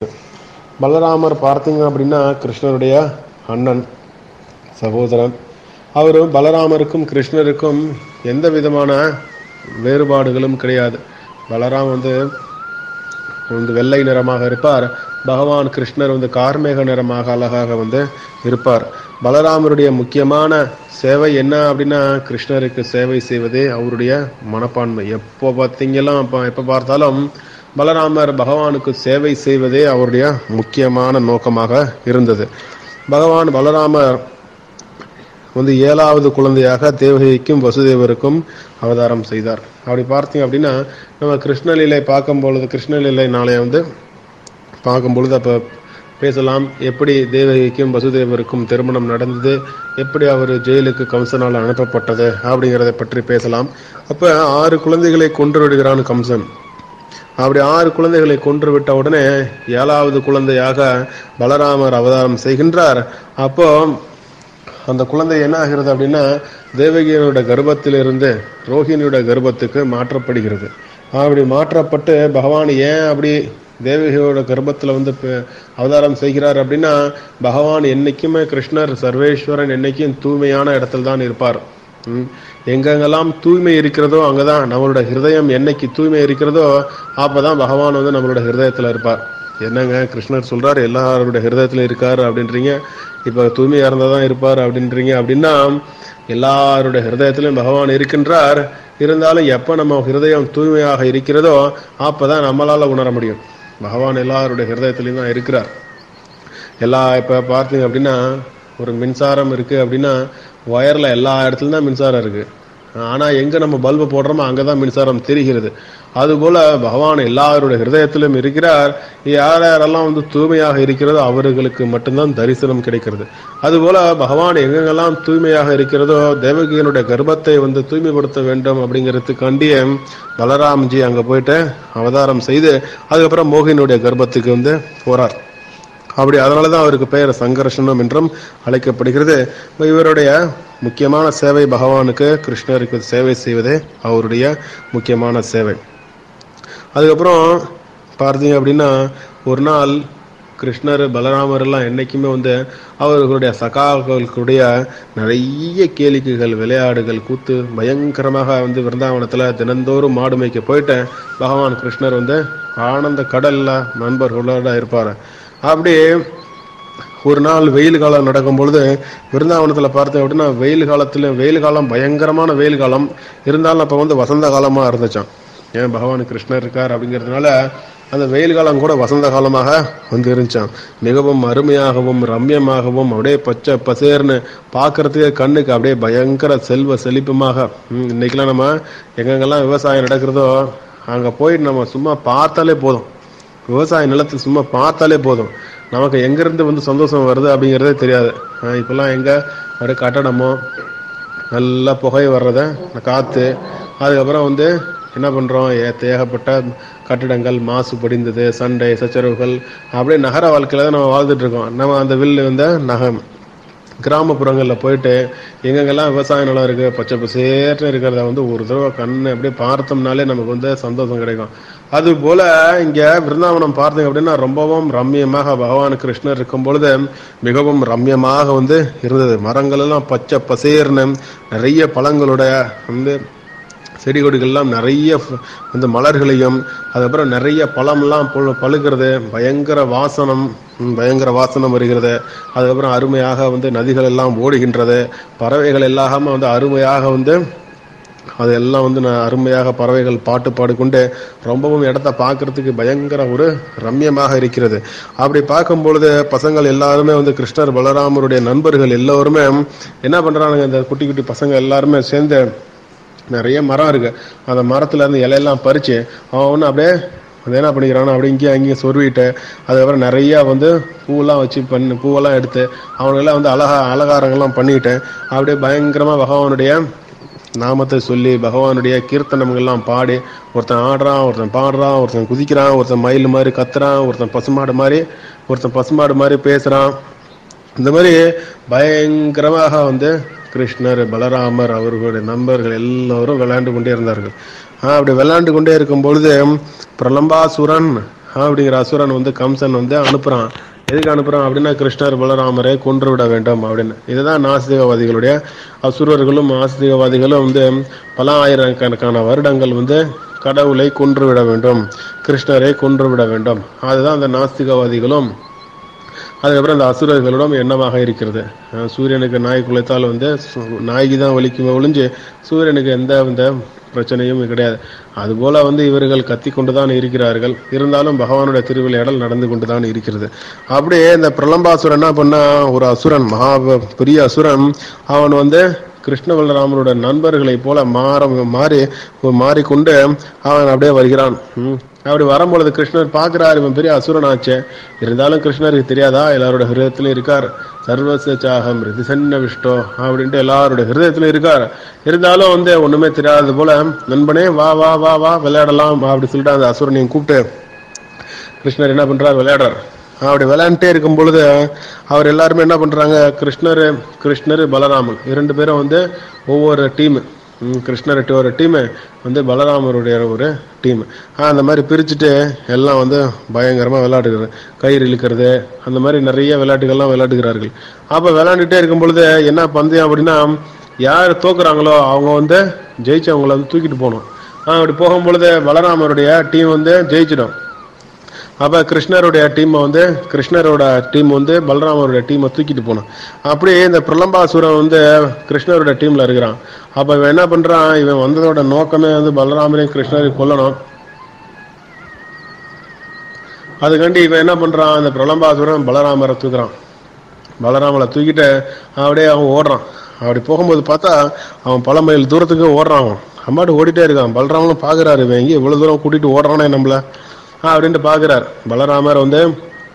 பலராமர் பார்த்தீங்க அப்படின்னா கிருஷ்ணருடைய அண்ணன் சகோதரன் அவர் பலராமருக்கும் கிருஷ்ணருக்கும் எந்த விதமான வேறுபாடுகளும் கிடையாது பலராம் வந்து வந்து வெள்ளை நிறமாக இருப்பார் பகவான் கிருஷ்ணர் வந்து கார்மேக நிறமாக அழகாக வந்து இருப்பார் பலராமருடைய முக்கியமான சேவை என்ன அப்படின்னா கிருஷ்ணருக்கு சேவை செய்வதே அவருடைய மனப்பான்மை எப்போ பார்த்தீங்கலாம் அப்போ எப்போ பார்த்தாலும் பலராமர் பகவானுக்கு சேவை செய்வதே அவருடைய முக்கியமான நோக்கமாக இருந்தது பகவான் பலராமர் வந்து ஏழாவது குழந்தையாக தேவகிக்கும் வசுதேவருக்கும் அவதாரம் செய்தார் அப்படி பார்த்தீங்க அப்படின்னா நம்ம கிருஷ்ணலீலை பார்க்கும் பொழுது கிருஷ்ணலீலை நாளை வந்து பார்க்கும் பொழுது அப்போ பேசலாம் எப்படி தேவகிக்கும் வசுதேவருக்கும் திருமணம் நடந்தது எப்படி அவர் ஜெயிலுக்கு கம்சனால் அனுப்பப்பட்டது அப்படிங்கிறத பற்றி பேசலாம் அப்போ ஆறு குழந்தைகளை கொன்று விடுகிறான் கம்சன் அப்படி ஆறு குழந்தைகளை கொன்று விட்ட உடனே ஏழாவது குழந்தையாக பலராமர் அவதாரம் செய்கின்றார் அப்போ அந்த குழந்தை என்ன ஆகிறது அப்படின்னா தேவகியனோட கர்ப்பத்திலிருந்து ரோஹிணியோட கர்ப்பத்துக்கு மாற்றப்படுகிறது அப்படி மாற்றப்பட்டு பகவான் ஏன் அப்படி தேவகியோட கர்ப்பத்தில் வந்து ப- அவதாரம் செய்கிறார் அப்படின்னா பகவான் என்னைக்குமே கிருஷ்ணர் சர்வேஸ்வரன் என்னைக்கும் தூய்மையான இடத்துல தான் இருப்பார் ம். எங்கெங்கெல்லாம் தூய்மை இருக்கிறதோ அங்கதான் நம்மளோட ஹிருதயம் என்னைக்கு தூய்மை இருக்கிறதோ அப்பதான் பகவான் வந்து நம்மளோட ஹிருதயத்துல இருப்பார் என்னங்க கிருஷ்ணர் சொல்றாரு எல்லாரோட ஹிருதயத்துல இருக்காரு அப்படின்றீங்க இப்ப தூய்மையா இருந்தா தான் இருப்பார் அப்படின்றீங்க அப்படின்னா எல்லாரோட ஹிருதயத்திலும் பகவான் இருக்கின்றார் இருந்தாலும் எப்ப நம்ம ஹிருதயம் தூய்மையாக இருக்கிறதோ அப்பதான் நம்மளால உணர முடியும் பகவான் எல்லாருடைய ஹிருதயத்திலையும் தான் இருக்கிறார் எல்லா இப்போ பார்த்தீங்க அப்படின்னா ஒரு மின்சாரம் இருக்கு அப்படின்னா ஒயர்ல எல்லா இடத்துலயும் தான் மின்சாரம் இருக்கு ஆனா எங்க நம்ம பல்பு போடுறோமோ அங்கதான் மின்சாரம் தெரிகிறது அதுபோல பகவான் எல்லாருடைய ஹிருதயத்திலும் இருக்கிறார் யார் யாரெல்லாம் வந்து தூய்மையாக இருக்கிறதோ அவர்களுக்கு மட்டும்தான் தரிசனம் கிடைக்கிறது அதுபோல பகவான் எங்கெங்கெல்லாம் தூய்மையாக இருக்கிறதோ தேவகியனுடைய கர்ப்பத்தை வந்து தூய்மைப்படுத்த வேண்டும் அப்படிங்கிறதுக்காண்டியே பலராம்ஜி அங்க போயிட்டு அவதாரம் செய்து அதுக்கப்புறம் மோகினுடைய கர்ப்பத்துக்கு வந்து போறார் அப்படி அதனால தான் அவருக்கு பெயர் சங்கர்ஷனம் என்றும் அழைக்கப்படுகிறது இப்ப இவருடைய முக்கியமான சேவை பகவானுக்கு கிருஷ்ணருக்கு சேவை செய்வதே அவருடைய முக்கியமான சேவை அதுக்கப்புறம் பார்த்தீங்க அப்படின்னா ஒரு நாள் கிருஷ்ணர் பலராமர் எல்லாம் என்னைக்குமே வந்து அவர்களுடைய சகாக்களுடைய நிறைய கேளிக்கைகள் விளையாடுகள் கூத்து பயங்கரமாக வந்து விருந்தாவனத்தில் தினந்தோறும் மாடு மேய்க்க போயிட்டு பகவான் கிருஷ்ணர் வந்து ஆனந்த கடல்ல நண்பர்களோட இருப்பார் அப்படி ஒரு நாள் வெயில் காலம் நடக்கும் பொழுது விருந்தாவனத்தில் பார்த்தேன் அப்படின்னா வெயில் காலத்துல வெயில் காலம் பயங்கரமான வெயில் காலம் இருந்தாலும் அப்போ வந்து வசந்த காலமாக இருந்துச்சான் ஏன் பகவான் கிருஷ்ணர் இருக்கார் அப்படிங்கிறதுனால அந்த வெயில் காலம் கூட வசந்த காலமாக வந்து இருந்துச்சான் மிகவும் அருமையாகவும் ரம்யமாகவும் அப்படியே பச்சை பசேர்னு பார்க்கறதுக்கே கண்ணுக்கு அப்படியே பயங்கர செல்வ செழிப்புமாக ம், இன்னைக்கெல்லாம் நம்ம எங்கெங்கெல்லாம் விவசாயம் நடக்கிறதோ அங்கே போயிட்டு நம்ம சும்மா பார்த்தாலே போதும் விவசாய நிலத்தை சும்மா பார்த்தாலே போதும் நமக்கு எங்கிருந்து வந்து சந்தோஷம் வருது அப்படிங்கிறதே தெரியாது ஆஹ் இப்பெல்லாம் எங்க அப்படியே கட்டடமோ நல்லா புகை வர்றத காற்று அதுக்கப்புறம் வந்து என்ன பண்ணுறோம் ஏகப்பட்ட கட்டிடங்கள் மாசு படிந்தது சண்டை சச்சரவுகள் அப்படியே நகர வாழ்க்கையில தான் நம்ம வாழ்ந்துட்டு இருக்கோம் நம்ம அந்த வில்லு வந்து நகம் கிராமப்புறங்களில் போயிட்டு எங்கெங்கெல்லாம் விவசாய நிலம் இருக்கு பச்சை பசேர்னு இருக்கிறத வந்து ஒரு தடவை கண்ணு அப்படியே பார்த்தோம்னாலே நமக்கு வந்து சந்தோஷம் கிடைக்கும் அது போல இங்க விருந்தாவனம் பார்த்தீங்க அப்படின்னா ரொம்பவும் ரம்மியமாக பகவான் கிருஷ்ணர் இருக்கும் பொழுது மிகவும் ரம்யமாக வந்து இருந்தது மரங்கள் எல்லாம் பச்சை பசேர்னு நிறைய பழங்களுடைய வந்து செடி கொடிகள்லாம் நிறைய ஃப- வந்து மலர்களையும் அதுக்கப்புறம் நிறைய பழம்லாம் பழு- பழுக்கிறது பயங்கர வாசனம் ம், பயங்கர வாசனம் வருகிறது அதுக்கப்புறம் அருமையாக வந்து நதிகள் எல்லாம் ஓடுகின்றது பறவைகள் எல்லாமே வந்து அருமையாக வந்து அதெல்லாம் வந்து நான் அருமையாக பறவைகள் பாட்டு பாடிக்கொண்டு ரொம்பவும் இடத்த பார்க்கறதுக்கு பயங்கர ஒரு ரம்யமாக இருக்கிறது அப்படி பார்க்கும் பொழுது பசங்கள் எல்லாருமே வந்து கிருஷ்ணர் பலராமருடைய நண்பர்கள் எல்லோருமே என்ன பண்றானுங்க இந்த குட்டி குட்டி பசங்க எல்லாருமே சேர்ந்து நிறைய மரம் இருக்கு அந்த மரத்துல இருந்து இலையெல்லாம் பறிச்சு அவன் ஒன்று அப்படியே அது என்ன பண்ணிக்கிறானோ அப்படி இங்கேயும் அங்கேயும் சொருவிட்டு அதுக்கப்புறம் நிறைய வந்து பூவெல்லாம் வச்சு பண்ணி பூவெல்லாம் எடுத்து அவனுங்கெல்லாம் வந்து அழகா அலங்காரங்கள்லாம் பண்ணிட்டு அப்படியே பயங்கரமா பகவானுடைய நாமத்தை சொல்லி பகவானுடைய கீர்த்தனங்கள்லாம் பாடி ஒருத்தன் ஆடுறான் ஒருத்தன் பாடுறான் ஒருத்தன் குதிக்கிறான் ஒருத்தன் மயில் மாதிரி கத்துறான் ஒருத்தன் பசுமாடு மாதிரி ஒருத்தன் பசுமாடு மாதிரி பேசுறான் இந்த மாதிரி பயங்கரமாக வந்து கிருஷ்ணர் பலராமர் அவர்களுடைய நண்பர்கள் எல்லோரும் விளையாண்டு கொண்டே இருந்தார்கள் ஆஹ் அப்படி விளையாண்டு கொண்டே இருக்கும் பொழுது பிரலம்பாசுரன் அப்படிங்கிற அசுரன் வந்து கம்சன் வந்து அனுப்புறான் எதுக்கு அனுப்புறான் அப்படின்னா கிருஷ்ணர் பலராமரை கொன்று விட வேண்டும் அப்படின்னு இதுதான் நாஸ்திகவாதிகளுடைய அசுரர்களும் ஆஸ்திகவாதிகளும் வந்து பல ஆயிரக்கணக்கான வருடங்கள் வந்து கடவுளை கொன்று விட வேண்டும் கிருஷ்ணரை கொன்று விட வேண்டும் அதுதான் அந்த நாஸ்திகவாதிகளும் அதுக்கப்புறம் அந்த அசுரர்களிடம் எண்ணமாக இருக்கிறது அஹ் சூரியனுக்கு நாய் குலைத்தால் வந்து சு- நாய்க்கு தான் வலிக்குமே ஒழிஞ்சு சூரியனுக்கு எந்த இந்த பிரச்சனையும் கிடையாது அதுபோல வந்து இவர்கள் கத்தி கொண்டுதான் இருக்கிறார்கள் இருந்தாலும் பகவானுடைய திருவிளையாடல் நடந்து கொண்டுதான் இருக்கிறது அப்படியே இந்த பிரலம்பாசுரன் என்ன பண்ணா ஒரு அசுரன் மகா பெரிய அசுரன் அவன் வந்து கிருஷ்ண பலராமனோட நண்பர்களைப் போல மாற மாறி மாறிக்கொண்டு அவன் அப்படியே வருகிறான் ம். அப்படி வரும்பொழுது கிருஷ்ணர் பார்க்கிறார் இவன் பெரிய அசுரனாச்சே இருந்தாலும் கிருஷ்ணருக்கு தெரியாதா எல்லாரோட ஹிருதயத்திலும் இருக்கார் சர்வச சாகம் ரிதிசன்ன விஷ்டோ அப்படின்ட்டு எல்லாரோட ஹிருதயத்திலும் இருக்கார் இருந்தாலும் வந்து ஒண்ணுமே தெரியாதது போல நண்பனே வா வா வா வா விளையாடலாம் அப்படி சொல்லிட்டு அந்த அசுரனையும் கூப்பிட்டு கிருஷ்ணர் என்ன பண்றார் விளையாடுறார் அப்படி விளையாண்டுட்டே இருக்கும் பொழுது அவர் எல்லாருமே என்ன பண்றாங்க கிருஷ்ணர் கிருஷ்ணர் பலராமன் இரண்டு பேரும் வந்து ஒவ்வொரு டீம் கிருஷ்ணர் ஒரு டீம் வந்து பலராமருடைய ஒரு டீம் அந்த மாதிரி பிரிச்சுட்டு எல்லாம் வந்து பயங்கரமா விளையாடுகிறது கயிறு இழுக்கிறது அந்த மாதிரி நிறைய விளையாட்டுகள்லாம் விளையாடுகிறார்கள் அப்ப விளையாண்டுட்டே இருக்கும் பொழுது என்ன பந்தயம் அப்படின்னா யார் தோக்குறாங்களோ அவங்க வந்து ஜெயிச்சு அவங்கள வந்து தூக்கிட்டு போகணும் ஆஹ் அப்படி போகும்பொழுது பலராமருடைய டீம் வந்து ஜெயிச்சிடும் அப்ப கிருஷ்ணருடைய டீம் வந்து கிருஷ்ணரோட டீம் வந்து பலராமருடைய டீமை தூக்கிட்டு போனான் அப்படியே இந்த பிரலம்பாசுரன் வந்து கிருஷ்ணரோட டீம்ல இருக்கிறான் அப்ப இவன் என்ன பண்றான் இவன் வந்ததோட நோக்கமே வந்து பலராமரையும் கிருஷ்ணரையும் கொல்லணும் அதுக்காண்டி இவன் என்ன பண்றான் அந்த பிரலம்பாசுரன் பலராமரை தூக்குறான் பலராமலை தூக்கிட்டு அப்படியே அவன் ஓடுறான் அப்படி போகும்போது பார்த்தா அவன் பல மைல் தூரத்துக்கு ஓடுறான் அவன் அம்மாட்டு ஓடிட்டே இருக்கான் பலராமனும் பாக்குறாரு இவன் எங்கே இவ்வளவு தூரம் கூட்டிட்டு ஓடுறானே நம்மள ஆ, அப்படின்ட்டு பாக்குறார் பலராமர் வந்து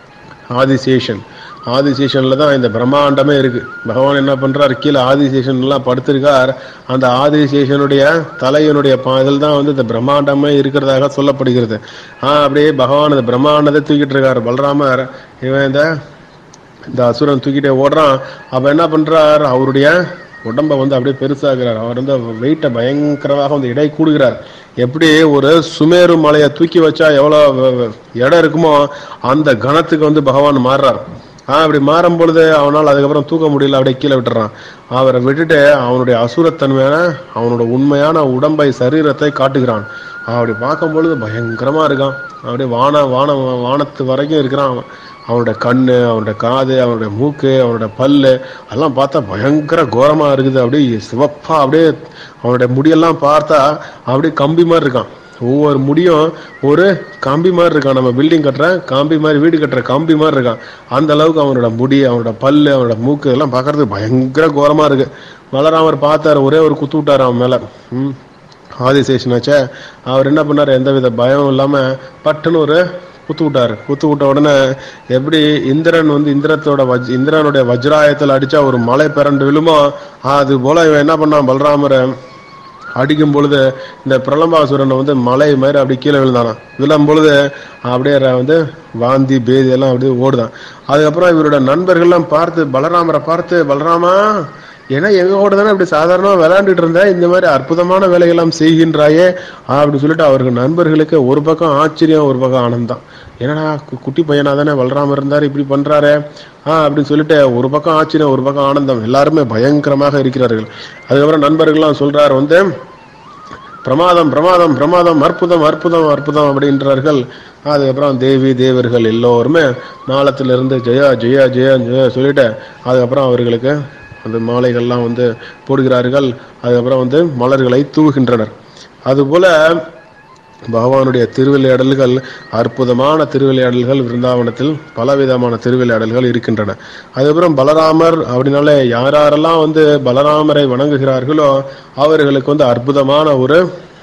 ஆதிசேஷன் ஆதிசேஷன்ல தான் இந்த பிரம்மாண்டமே இருக்கு பகவான் என்ன பண்றார் கீழே ஆதிசேஷன் எல்லாம் படுத்திருக்கார் அந்த ஆதிசேஷனுடைய தலையனுடைய பாதில் தான் வந்து இந்த பிரம்மாண்டமே இருக்கிறதாக சொல்லப்படுகிறது ஆஹ் அப்படியே பகவான் இந்த பிரம்மாண்டத்தை தூக்கிட்டு இருக்காரு பலராமர் இவன் இந்த இந்த அசுரன் தூக்கிட்டே ஓடுறான் அப்ப என்ன பண்றார் அவருடைய உடம்ப வந்து அப்படியே பெருசாகிறார் அவர் வந்து வெயிட்டை பயங்கரமாக வந்து எடை கூடுகிறார் எப்படி ஒரு சுமேரு மலையை தூக்கி வச்சா எவ்வளவு வ- வ- இடம் இருக்குமோ அந்த கணத்துக்கு வந்து பகவான் மாறுறார் ஆஹ் அப்படி மாறும் பொழுது அவனால் அதுக்கப்புறம் தூக்க முடியல அப்படியே கீழே விட்டுறான் அவரை விட்டுட்டு அவனுடைய அசுரத்தன்மையான அவனோட உண்மையான உடம்பை சரீரத்தை காட்டுகிறான் அப்படி பார்க்கும் பொழுது பயங்கரமா இருக்கான் அப்படியே வான வான வானத்து வரைக்கும் இருக்கிறான் அவன் அவனோட கண்ணு அவனோட காது அவனோட மூக்கு அவனோட பல்லு அதெல்லாம் பார்த்தா பயங்கர கோரமா இருக்குது அப்படியே சிவப்பா அப்படியே அவனுடைய முடியெல்லாம் பார்த்தா அப்படியே கம்பி மாதிரி இருக்கான் ஒவ்வொரு முடியும் ஒரு கம்பி மாதிரி இருக்கான் நம்ம பில்டிங் கட்டுற கம்பி மாதிரி வீடு கட்டுற கம்பி மாதிரி இருக்கான் அந்த அளவுக்கு அவனோட முடி அவனோட பல்லு அவனோட மூக்கு இதெல்லாம் பார்க்கறதுக்கு பயங்கர கோரமா இருக்கு பலராமர் பார்த்தாரு ஒரே ஒரு குத்து விட்டாரு அவன் மேல ம் ஆதிசேஷனாச்சே அவர் என்ன பண்ணாரு எந்தவித பயம் இல்லாம பட்டுன்னு ஒரு குத்து விட்டாரு குத்து விட்ட உடனே எப்படி இந்திரன் வந்து இந்திரத்தோட வஜ் இந்திரனுடைய வஜ்ராயத்தில் அடிச்சா ஒரு மலை பிறண்டு விழுமோ அது போல இவன் என்ன பண்ணான் பலராமரை அடிக்கும் பொழுது இந்த பிரலம்பாசுரனை வந்து மலை மாதிரி அப்படி கீழே விழுந்தானா விழும் பொழுது அப்படியே ர- வந்து வாந்தி பேதி எல்லாம் அப்படியே ஓடுதான் அதுக்கப்புறம் இவரோட நண்பர்கள்லாம் பார்த்து பலராமரை பார்த்து பலராமா ஏன்னா எங்க கூட தானே இப்படி சாதாரணமா விளையாண்டுட்டு இருந்த இந்த மாதிரி அற்புதமான வேலைகள்லாம் செய்கின்றாயே அப்படி சொல்லிட்டு அவருக்கு நண்பர்களுக்கு ஒரு பக்கம் ஆச்சரியம் ஒரு பக்கம் ஆனந்தம் என்னடா கு- குட்டி பையனா தானே பலராமர் இருந்தாரு இப்படி பண்றாரு ஆ அப்படின்னு சொல்லிட்டு ஒரு பக்கம் ஆச்சரியம் ஒரு பக்கம் ஆனந்தம் எல்லாருமே பயங்கரமாக இருக்கிறார்கள் அதுக்கப்புறம் நண்பர்கள்லாம் சொல்றாரு வந்து பிரமாதம் பிரமாதம் பிரமாதம் அற்புதம் அற்புதம் அற்புதம் அப்படின்றார்கள் அதுக்கப்புறம் தேவி தேவர்கள் எல்லோருமே நாளத்திலிருந்து ஜெயா ஜெயா ஜெயா ஜெயா சொல்லிட்டு அதுக்கப்புறம் அவர்களுக்கு அந்த மாலைகள்லாம் வந்து போடுகிறார்கள் அதுக்கப்புறம் வந்து மலர்களை தூவுகின்றனர் அதுபோல பகவானுடைய திருவிளையாடல்கள் அற்புதமான திருவிளையாடல்கள் விருந்தாவனத்தில் பலவிதமான திருவிளையாடல்கள் இருக்கின்றன அதுக்கப்புறம் பலராமர் அப்படின்னாலே யார் யாரெல்லாம் வந்து பலராமரை வணங்குகிறார்களோ அவர்களுக்கு வந்து அற்புதமான ஒரு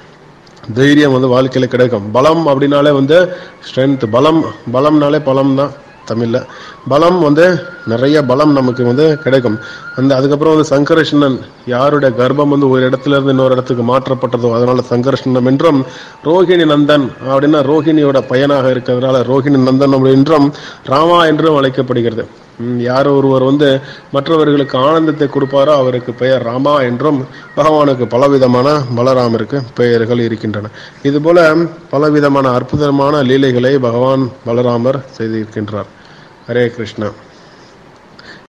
தைரியம் வந்து வாழ்க்கையில கிடைக்கும் பலம் அப்படின்னாலே வந்து ஸ்ட்ரென்த் பலம் பலம்னாலே பலம் தான் தமிழ்ல பலம் வந்து நிறைய பலம் நமக்கு வந்து கிடைக்கும் அந்த அதுக்கப்புறம் வந்து சங்கர்ஷணன் யாருடைய கர்ப்பம் வந்து ஒரு இடத்துல இருந்து இன்னொரு இடத்துக்கு மாற்றப்பட்டதோ அதனால சங்கர்ஷணம் என்றும் ரோஹிணி நந்தன் அப்படின்னா ரோஹிணியோட பையனாக இருக்கிறதுனால ரோஹிணி நந்தன் அப்படி என்றும் ராமா என்றும் அழைக்கப்படுகிறது ம், யார் ஒருவர் வந்து மற்றவர்களுக்கு ஆனந்தத்தை கொடுப்பாரோ அவருக்கு பெயர் ராமா என்றும் பகவானுக்கு பலவிதமான பலராமருக்கு பெயர்கள் இருக்கின்றன இதுபோல பலவிதமான அற்புதமான லீலைகளை பகவான் பலராமர் செய்திருக்கின்றார் ஹரே கிருஷ்ணா